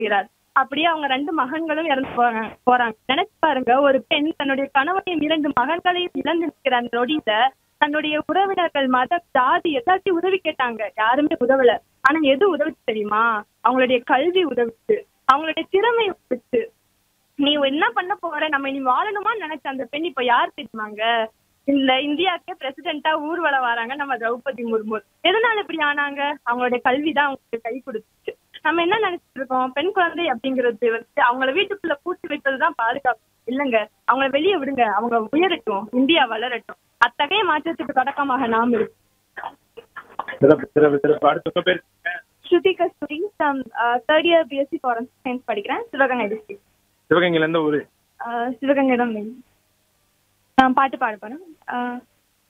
செய்கிறார் அப்படியே அவங்க ரெண்டு மகன்களும் இறந்து போறாங்க போறாங்க நினைச்சு பாருங்க ஒரு பெண் தன்னுடைய கணவனையும் இரண்டு மகன்களையும் இழந்து நிற்கிற அந்த நொடியில தன்னுடைய உறவினர்கள் மத ஜாதி எல்லாத்தையும் உதவி கேட்டாங்க யாருமே உதவல ஆனா எது உதவி தெரியுமா அவங்களுடைய கல்வி உதவிச்சு அவங்களுடைய திறமை உதவிச்சு நீ என்ன பண்ண போற நம்ம இனி வாழணுமா நினைச்ச அந்த பெண் இப்ப யார் தெரியுமாங்க இந்த இந்தியாக்கே பிரசிடென்டா ஊர்வலம் வராங்க நம்ம திரௌபதி முர்மு எதனால இப்படி ஆனாங்க அவங்களுடைய கல்வி தான் அவங்களுக்கு கை கொடுத்துச்சு நம்ம என்ன நினைச்சிட்டு இருக்கோம் பெண் குழந்தை அப்படிங்கிறது வந்து அவங்கள வீட்டுக்குள்ள பூட்டி வைப்பதுதான் பாதுகாப்பு இல்லைங்க அவங்கள வெளியே விடுங்க அவங்க உயரட்டும் இந்தியா வளரட்டும் அத்தகைய மாற்றத்துக்கு தொடக்கமாக நாம் இருக்கோம் சிறப்பு சிறப்பு சிறப்பு அடுத்த உங்க பேர் Shruti Kasturi third year B Sc forensic science படிக்கிறேன் சிவகங்கை டிஸ்ட்ரிக்ட் சிவகங்கையில இருந்து ஊரு சிவகங்கை தான் main. நான் பாட்டு பாட போறேன்